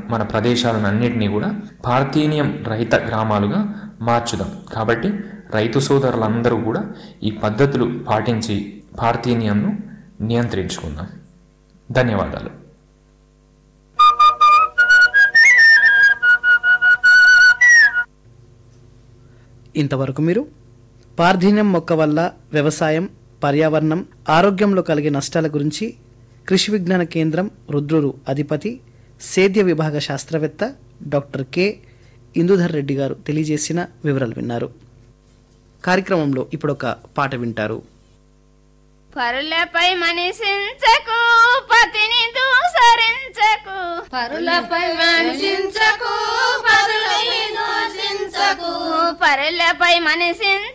మన ప్రదేశాలను అన్నిటినీ కూడా పార్థీనియం రహిత గ్రామాలుగా మార్చుదాం కాబట్టి రైతు సోదరులందరూ కూడా ఈ పద్ధతులు పాటించి పార్థీనియంను నియంత్రించుకుందాం ధన్యవాదాలు ఇంతవరకు మీరు పార్థీన్యం మొక్క వల్ల వ్యవసాయం పర్యావరణం ఆరోగ్యంలో కలిగే నష్టాల గురించి కృషి విజ్ఞాన కేంద్రం రుద్రురు అధిపతి సేద్య విభాగ శాస్త్రవేత్త డాక్టర్ కె ఇందుధర్ రెడ్డి గారు తెలియజేసిన వివరాలు విన్నారు కార్యక్రమంలో ఇప్పుడు ఒక పాట వింటారు పరులపై మనిషించకు పతిని దూసరించకు పరులపై మనిషించకు పరులని దూషించకు పరులపై మనిషించకు